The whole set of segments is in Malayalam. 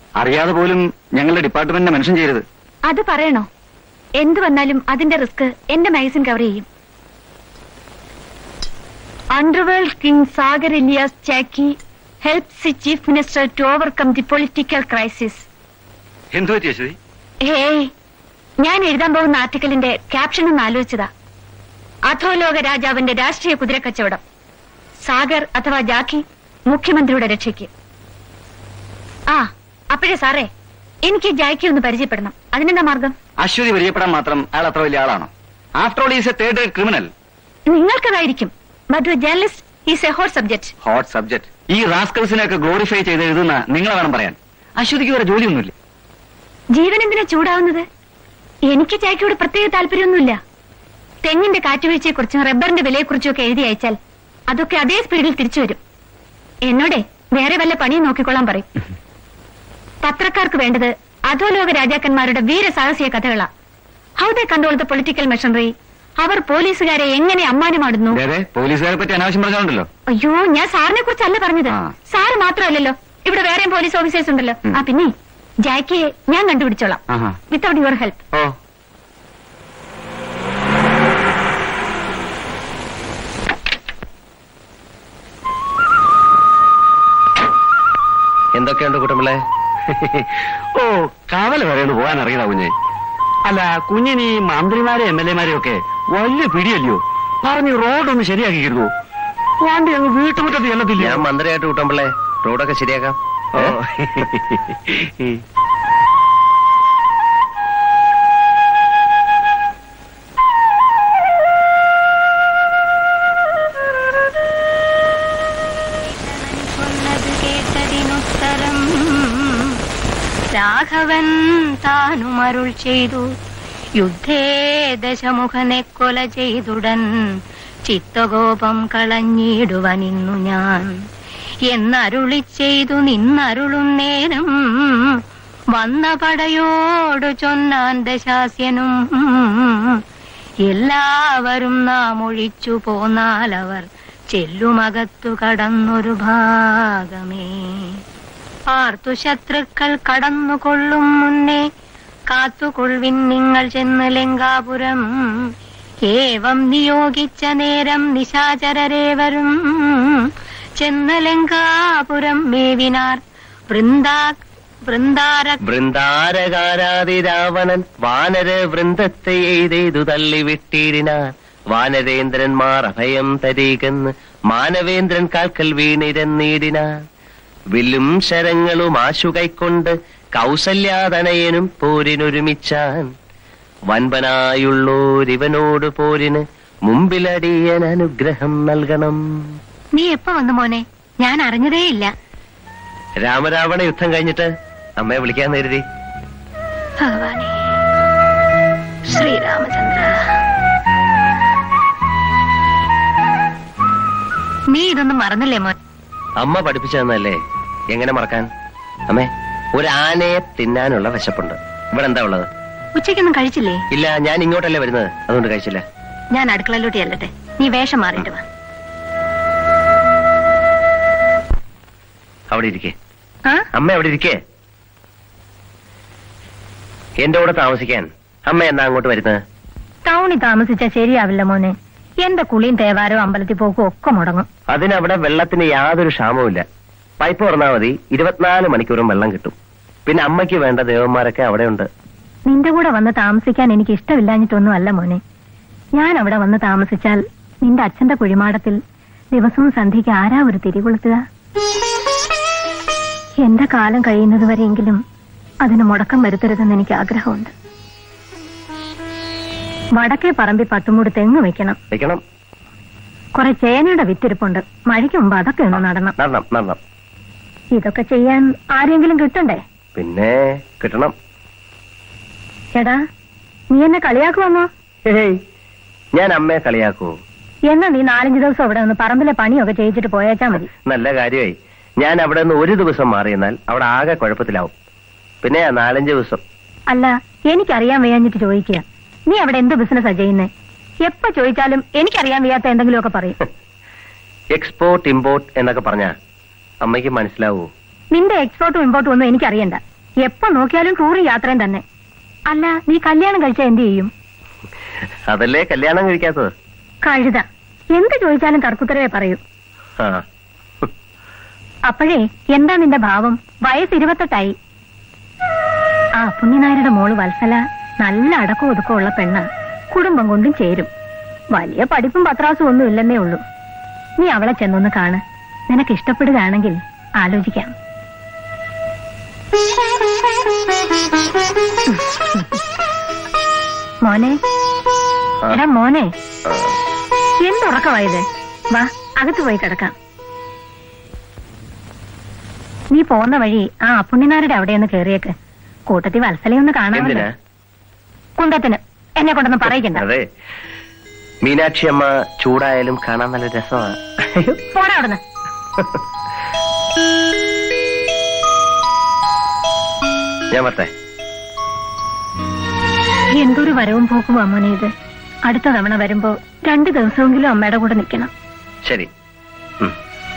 അറിയാതെ പോലും ഞങ്ങളുടെ ഡിപ്പാർട്ട്മെന്റിനെ മെൻഷൻ ചെയ്യരുത് അത് പറയണോ എന്ത് വന്നാലും അതിന്റെ റിസ്ക് എന്റെ മാഗസിൻ കവർ ചെയ്യും underworld king Sagar alias Jacky helps the chief minister to overcome the political crisis എന്തു പറ്റി അശ്വതി ഏയ് ഞാൻ എഴുതാൻ പോകുന്ന ആർട്ടിക്കലിന്റെ ക്യാപ്ഷൻ ഒന്ന് ആലോചിച്ചതാ അധോലോക രാജാവിന്റെ രാഷ്ട്രീയ കുതിരക്കച്ചവടം സാഗർ അഥവാ ജാക്കി മുഖ്യമന്ത്രിയുടെ രക്ഷയ്ക്ക് ആ അപ്പോഴേ സാറേ എനിക്ക് ജാക്കി ഒന്ന് പരിചയപ്പെടണം അതിനെന്താ മാർഗം അശ്വതി പരിചയപ്പെടാൻ മാത്രം അയാൾ അത്ര വലിയ ആളാണോ after all is a third grade criminal നിങ്ങൾക്കതായിരിക്കും but journalist is a hot subject hot subject ഈ റാസ്കൽസിനെ ഒക്കെ ഗ്ലോറിഫൈ ചെയ്ത് എഴുതുന്ന നിങ്ങളെ വേണം പറയാൻ അശ്വതിക്ക് വേറെ ജോലിയൊന്നുമില്ല ജീവൻ എന്തിനാ ചൂടാവുന്നത് എനിക്ക് ചായക്കോട് പ്രത്യേക താല്പര്യമൊന്നുമില്ല തെങ്ങിന്റെ കാറ്റുവീഴ്ചയെക്കുറിച്ചും റബ്ബറിന്റെ വിലയെക്കുറിച്ചും ഒക്കെ എഴുതി അയച്ചാൽ അതൊക്കെ അതേ സ്പീഡിൽ തിരിച്ചു വരും എന്നോടെ വേറെ വല്ല പണിയും നോക്കിക്കൊള്ളാൻ പറയും പത്രക്കാർക്ക് വേണ്ടത് അധോലോക രാജാക്കന്മാരുടെ വീരസാഹസിക കഥകളാ how they control the political machinery അവർ പോലീസുകാരെ എങ്ങനെ അമ്മാനമാടുന്നു അതെ പോലീസുകാരെ പറ്റി അനാവശ്യം പറഞ്ഞോണ്ടല്ലോ അയ്യോ ഞാൻ സാറിനെ കുറിച്ചല്ല പറഞ്ഞത് ആ. സാറ് മാത്രമല്ലല്ലോ ഇവിടെ വേറെയും പോലീസ് ഓഫീസേഴ്സ് ഉണ്ടല്ലോ ഉം. ആ പിന്നെ ജാക്കിയെ ഞാൻ കണ്ടുപിടിച്ചോളാം ആഹാ. വിത്തൗട്ട് യുവർ ഹെൽപ്പ് ഓ എന്തൊക്കെയുണ്ട് കുട്ടമ്പിള്ളേ ഓ കാവല വരെയാണ് പോകാൻ അറിയണ കുഞ്ഞെ അല്ല കുഞ്ഞിന് ഈ മന്ത്രിമാരെ എം എൽ എമാരെ ഒക്കെ വലിയ പിടിയല്ലയോ പറഞ്ഞു റോഡൊന്ന് ശരിയാക്കിയിരുന്നു വണ്ടി അങ്ങ് വീട്ടുമുറ്റത്ത് ചെല്ലത്തില്ല ഞാൻ മന്ത്രിയായിട്ട് കുട്ടമ്പിള്ളേ റോഡൊക്കെ ശരിയാക്കാം ഓ. சொன்னது கேட்டதினுத்தரம் രാഘവൻ താനും അരുൾ ചെയ്തു യുദ്ധേ ദശമുഖനെ കൊല ചെയ്തുടൻ ചിത്തകോപം കളഞ്ഞിടുവനിന്നു ഞാൻ എന്നരുളി ചെയ്തു നിന്നരുളും നേരം വന്ന പടയോടു ചൊന്നാൻ ദശാസ്യനും എല്ലാവരും നാം ഒഴിച്ചു പോന്നാലവർ ചെല്ലുമകത്തു കടന്നൊരു ഭാഗമേ പാർത്തു ശത്രുക്കൾ കടന്നുകൊള്ളും മുന്നേ കാത്തുകൊള്ളിൻ നിങ്ങൾ ചെന്ന് ലങ്കാപുരം ഏവം നിയോഗിച്ച നേരം നിശാചരരേവരും ചെന്ന് ലങ്കാപുരം മേവിനാർ വൃന്ദാ വൃന്ദാര വൃന്ദാരകാരാതി രാവണൻ വാനര വൃന്ദത്തെ എയ്തെയ്തു തള്ളിവിട്ടീരിനാർ വാനരേന്ദ്രന്മാർ അഭയം തരീകെന്ന് മാനവേന്ദ്രൻ കാൽക്കൽ വീണിരന്നീടിനാർ വില്ലും ശരങ്ങളും ആശു കൈക്കൊണ്ട് കൗസല്യാതനയനും പോരിനൊരുമിച്ചാൻ വൻപനായുള്ളോരിവനോട് പോരിന് മുമ്പിലടിയൻ അനുഗ്രഹം നൽകണം നീ എപ്പോ വന്നു മോനെ ഞാൻ അറിഞ്ഞതേയില്ല രാമരാവണ യുദ്ധം കഴിഞ്ഞിട്ട് അമ്മയെ വിളിക്കാൻ കരുതി ഭഗവാനെ ശ്രീരാമചന്ദ്ര നീ ഇതൊന്നും മറന്നില്ലേ മോൻ അമ്മ പഠിപ്പിച്ചു തന്നല്ലേ എങ്ങനെ മറക്കാൻ അമ്മേ ഒരു ആനയെ തിന്നാനുള്ള വിശപ്പുണ്ട് ഇവിടെ എന്താ ഉള്ളത് ഉച്ചയ്ക്കൊന്നും കഴിച്ചില്ലേ ഇല്ല ഞാൻ ഇങ്ങോട്ടല്ലേ വരുന്നത് അതുകൊണ്ട് കഴിച്ചില്ല ഞാൻ അടുക്കളയിലോട്ട് ചെല്ലട്ടെ നീ വേഷം മാറിയിട്ട് വാ അവിടെ ഇരിക്കേ ആ അമ്മ അവിടെ ഇരിക്കേ എന്റെ കൂടെ താമസിക്കാൻ അമ്മ എന്നാ അങ്ങോട്ട് വരുന്നത് ടൗണിൽ താമസിച്ചാ ശരിയാവില്ല മോനെ എന്റെ കുളിയും തേവാരവും അമ്പലത്തിൽ പോക്കും ഒക്കെ മുടങ്ങും അതിനവിടെ വെള്ളത്തിന് യാതൊരു ക്ഷാമവുമില്ല പൈപ്പ് തുറന്നാൽ മതി ഇരുപത്തിനാല് മണിക്കൂറും വെള്ളം കിട്ടും പിന്നെ അമ്മയ്ക്ക് വേണ്ട ദേവന്മാരൊക്കെ അവിടെ ഉണ്ട് നിന്റെ കൂടെ വന്ന് താമസിക്കാൻ എനിക്ക് ഇഷ്ടമില്ലാഞ്ഞിട്ടൊന്നും അല്ല മോനെ ഞാൻ അവിടെ വന്ന് താമസിച്ചാൽ നിന്റെ അച്ഛന്റെ കുഴിമാടത്തിൽ ദിവസവും സന്ധ്യയ്ക്ക് ആരാ ഒരു തിരികൊളുത്തുക എന്റെ കാലം കഴിയുന്നത് വരെയെങ്കിലും അതിന് മുടക്കം വരുത്തരുതെന്ന് എനിക്ക് ആഗ്രഹമുണ്ട് വടക്കേ പറമ്പിൽ പത്തുമൂട് തെങ്ങ് വെക്കണം വെക്കണം കുറെ ചേനയുടെ വിത്തിരിപ്പുണ്ട് മഴയ്ക്ക് മുമ്പ് അതൊക്കെ ഒന്ന് നടണം നടണം നടണം ഇതൊക്കെ ചെയ്യാൻ ആരെങ്കിലും കിട്ടണ്ടേ പിന്നെ കിട്ടണം എടാ നീ എന്നെ കളിയാക്കുവന്നോ ഹേയ്, ഞാൻ അമ്മയെ കളിയാക്കൂ എന്നാ നീ നാലഞ്ച് ദിവസം ഇവിടെ നിന്ന് പറമ്പിലെ പണിയൊക്കെ ചെയ്യിച്ചിട്ട് പോയേച്ചാ മതി നല്ല കാര്യമായി ഞാൻ അവിടെ നിന്ന് ഒരു ദിവസം മാറിയെന്നാൽ അവിടെ ആകെ കുഴപ്പത്തിലാവും പിന്നെ നാലഞ്ച് ദിവസം അല്ല എനിക്കറിയാൻ വയ്യാഞ്ഞിട്ട് ചോദിക്കുക നീ അവിടെ എന്ത് ബിസിനസ്സാ ചെയ്യുന്നേ എപ്പോ ചോദിച്ചാലും എനിക്കറിയാൻ വയ്യാത്ത എന്തെങ്കിലുമൊക്കെ പറയും എക്സ്പോർട്ട് ഇമ്പോർട്ട് എന്നൊക്കെ പറഞ്ഞ അമ്മയ്ക്ക് മനസ്സിലാവൂ നിന്റെ എക്സ്പോർട്ടും ഇമ്പോർട്ടും ഒന്നും എനിക്കറിയണ്ട എപ്പോ നോക്കിയാലും ടൂറും യാത്രയും തന്നെ അല്ല നീ കല്യാണം കഴിച്ചാ എന്ത് ചെയ്യും അതല്ലേ കല്യാണം കഴിക്കാത്തത് കഴുത എന്ത് ചോദിച്ചാലും തർക്കുത്തരവേ പറയൂ ആ അപ്പോഴേ എന്താ നിന്റെ ഭാവം വയസ്സ് ഇരുപത്തെട്ടായി ആ പുണ്യനായരുടെ മോള് വത്സല നല്ല അടക്കവും ഒതുക്കവും ഉള്ള പെണ്ണ കുടുംബം കൊണ്ടും ചേരും വലിയ പഠിപ്പും പത്രാസും ഒന്നും ഇല്ലെന്നേ ഉള്ളൂ നീ അവളെ ചെന്നൊന്ന് കാണ് നിനക്ക് ഇഷ്ടപ്പെടുകയാണെങ്കിൽ ആലോചിക്കാം മോനെ ആ. എടാ മോനെ ആ. എന്തുറക്കമായത് വാ അകത്ത് പോയി കിടക്കാം നീ പോന്ന വഴി ആ അപ്പുണ്ണിനാരുടെ അവിടെയൊന്ന് കേറിയേക്ക് കൂട്ടത്തിൽ വത്സലയൊന്ന് കാണാമല്ലോ എന്തിനാ കുന്തത്തിന് എന്നെ കൊണ്ടൊന്നും പറയിക്കണ്ട അതെ മീനാക്ഷി അമ്മ ചൂടായാലും കാണാൻ നല്ല രസമാണ് പോടാ അവിടുന്ന് ഞാൻ പറ്റേ എന്തൊരു വരവും പോക്കും അമ്മനെ ഇത് അടുത്ത തവണ വരുമ്പോ രണ്ടു ദിവസമെങ്കിലും അമ്മയുടെ കൂടെ നിൽക്കണം ശരി ഉം.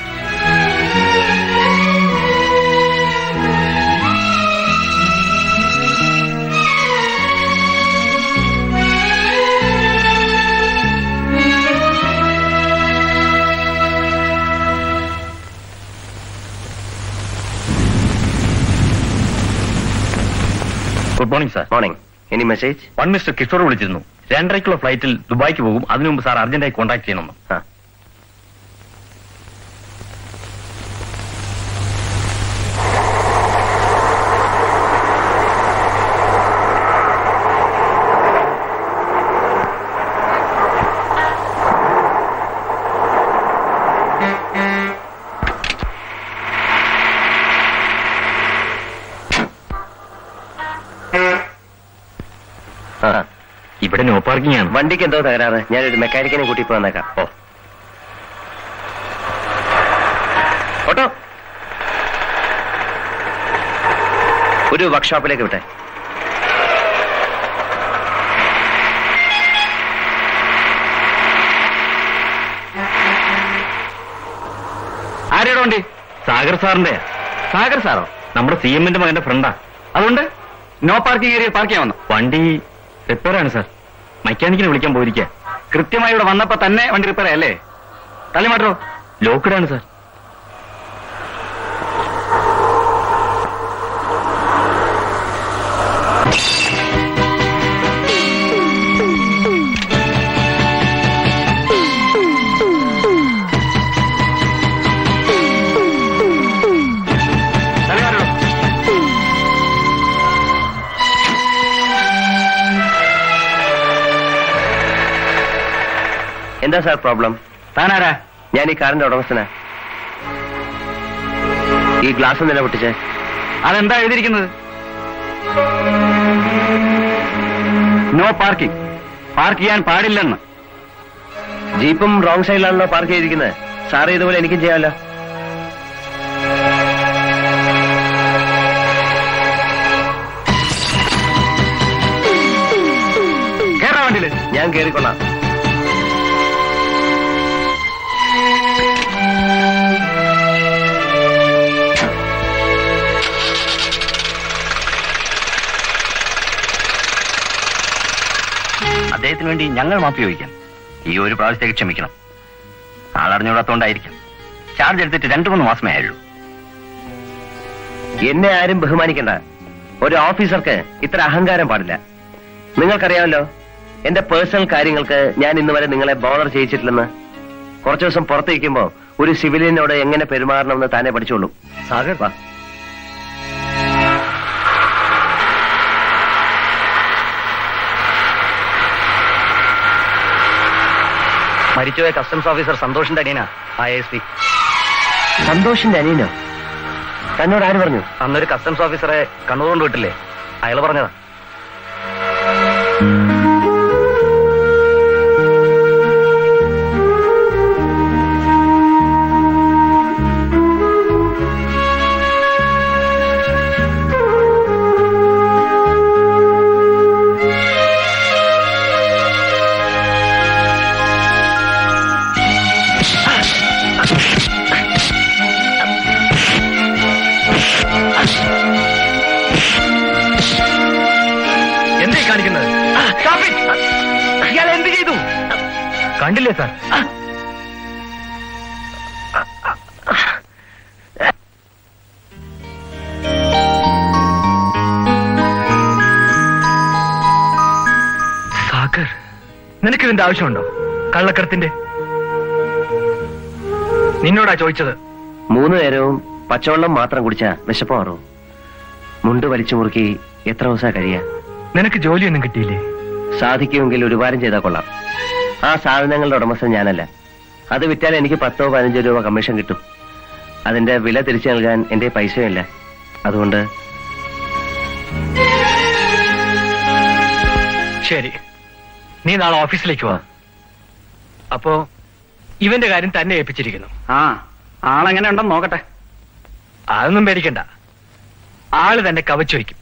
Good morning sir morning any message one Mr Kishore വിളിച്ചിരുന്നു രണ്ടരയ്ക്കുള്ള ഫ്ലൈറ്റിൽ ദുബായിക്ക് പോകും അതിനു മുമ്പ് സാർ അർജന്റായി കോൺടാക്ട് ചെയ്യണമെന്ന് ആ ആ ഇവിടെ നോ പാർക്കിംഗ് ആണ് വണ്ടിക്ക് എന്തോ തകരാറ് ഞാനൊരു മെക്കാനിക്കിനെ കൂട്ടി ഇപ്പൊ വന്നേക്കാം ഓ ഓട്ടോ ഒരു വർക്ക്ഷോപ്പിലേക്ക് വിട്ടെ ആരുടെ വണ്ടി സാഗർ സാറിന്റെ സാഗർ സാറോ നമ്മുടെ സി എമ്മിന്റെ മകന്റെ ഫ്രണ്ടാ അതുകൊണ്ട് നോ പാർക്കിംഗ് ഏരിയ പാർക്ക് ചെയ്യാൻ വന്നു വണ്ടി റിപ്പയർ ആണ് സാർ മെക്കാനിക്കിനെ വിളിക്കാൻ പോയിരിക്കുക കൃത്യമായി ഇവിടെ വന്നപ്പോ തന്നെ വണ്ടി റിപ്പയർ അല്ലേ തള്ളി മാറ്റോ ലോക്കഡ് ആണ് സാർ തള്ളി മാറ്റോ എന്താ സാർ പ്രോബ്ലം താനാരാ ഞാൻ ഈ കാറിന്റെ ഉടമസ്ഥനാ ഈ ഗ്ലാസ് നില പൊട്ടിച്ചേ അതെന്താ എഴുതിയിരിക്കുന്നത് നോ പാർക്കിംഗ് പാർക്ക് ചെയ്യാൻ പാടില്ലെന്ന് ജീപ്പും റോങ് സൈഡിലാണല്ലോ പാർക്ക് ചെയ്തിരിക്കുന്നത് സാറ് ഇതുപോലെ എനിക്കും ചെയ്യാമല്ലോ കേറാ വണ്ടിയില് ഞാൻ കേറിക്കൊള്ളാം അദ്ദേഹത്തിന് വേണ്ടി ഞങ്ങൾ മാപ്പ് ചോദിക്കാം ഈ ഒരു പ്രാവശ്യത്തേക്ക് ക്ഷമിക്കണം ആളറിഞ്ഞുകൂടാത്തോണ്ടായിരിക്കാം ചാർജ് എടുത്തിട്ട് രണ്ടു മൂന്ന് മാസമേ ആയുള്ളൂ എന്നെ ആരും ബഹുമാനിക്കണ്ട ഒരു ഓഫീസർക്ക് ഇത്ര അഹങ്കാരം പാടില്ല നിങ്ങൾക്കറിയാമല്ലോ എന്റെ പേഴ്സണൽ കാര്യങ്ങൾക്ക് ഞാൻ ഇന്ന് വരെ നിങ്ങളെ ബോധർ ചെയ്യിച്ചിട്ടില്ലെന്ന് കുറച്ചു ദിവസം പുറത്തിരിക്കുമ്പോ ഒരു സിവിലിയനോട് എങ്ങനെ പെരുമാറണമെന്ന് താനെ പഠിച്ചോളൂ സാഗർ വാ മരിച്ചുപോയ കസ്റ്റംസ് ഓഫീസർ സന്തോഷിന്റെ അനിയനാ ഐ എസ് പി സന്തോഷിന്റെ അനിയനോ തന്നോട് ആര് പറഞ്ഞു അന്നൊരു കസ്റ്റംസ് ഓഫീസറെ കണ്ണൂർ കൊണ്ട് വിട്ടില്ലേ അയാൾ പറഞ്ഞതാ Stop it! ഇയാൾ എന്ത് ചെയ്തു കണ്ടില്ലേ സാർ സാഗർ നിനക്ക് ഇതിന്റെ ആവശ്യമുണ്ടോ കള്ളക്കടത്തിന്റെ നിന്നോടാ ചോദിച്ചത് മൂന്ന് നേരവും പച്ചവെള്ളം മാത്രം കുടിച്ചാ വിശപ്പ് മാറും മുണ്ട് വലിച്ചു മുറുക്കി എത്ര ദിവസം കഴിയാ നിനക്ക് ജോലിയൊന്നും കിട്ടിയില്ലേ സാധിക്കുമെങ്കിൽ ഒരു വാരം ചെയ്താൽ കൊള്ളാം ആ സാധനങ്ങളുടെ ഉടമസ്ഥൻ ഞാനല്ല അത് വിറ്റാൽ എനിക്ക് പത്തോ പതിനഞ്ചോ രൂപ കമ്മീഷൻ കിട്ടും അതിന്റെ വില തിരിച്ചു നൽകാൻ എന്റെ പൈസയുമില്ല അതുകൊണ്ട് ശരി നീ നാളെ ഓഫീസിലേക്ക് വാ അപ്പോ ഇവന്റെ കാര്യം തന്നെ ഏൽപ്പിച്ചിരിക്കുന്നു ആ ആളെങ്ങനെ ഉണ്ടെന്ന് നോക്കട്ടെ അതൊന്നും പേടിക്കണ്ട ആള് തന്നെ കവച്ചു വയ്ക്കും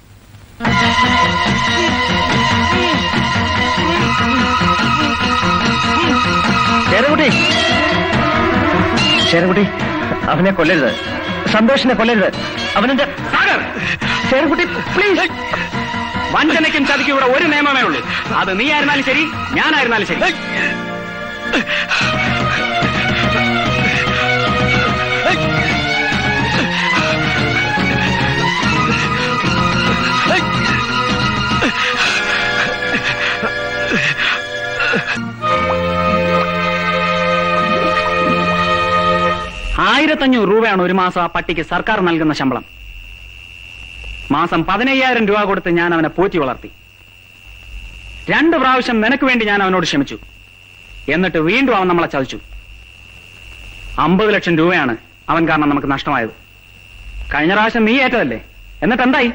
ശരകുട്ടി ശരകുട്ടി അവനെ കൊല്ലരുത് സന്തോഷിനെ കൊല്ലരുത് അവനെന്റെ സാഗർ ചേർക്കുട്ടി പ്ലീസ് വഞ്ചനയ്ക്കും ചതിക്കും ഇവിടെ ഒരു നിയമമേ ഉള്ളൂ അത് നീ ആയിരുന്നാലും ശരി ഞാനായിരുന്നാലും ശരി ആയിരത്തഞ്ഞൂറ് രൂപയാണ് ഒരു മാസം ആ പട്ടിക്ക് സർക്കാർ നൽകുന്ന ശമ്പളം മാസം പതിനയ്യായിരം രൂപ കൊടുത്ത് ഞാൻ അവനെ പോറ്റി വളർത്തി രണ്ട് പ്രാവശ്യം നിനക്ക് വേണ്ടി ഞാൻ അവനോട് ക്ഷമിച്ചു എന്നിട്ട് വീണ്ടും അവൻ നമ്മളെ ചതിച്ചു അമ്പത് ലക്ഷം രൂപയാണ് അവൻ കാരണം നമുക്ക് നഷ്ടമായത് കഴിഞ്ഞ പ്രാവശ്യം നീ ഏറ്റതല്ലേ എന്നിട്ട് എന്തായി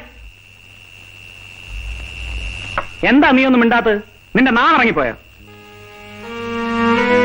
എന്താ നീ ഒന്നും മിണ്ടാത്തത് നിന്റെ നാ ഇറങ്ങിപ്പോയോ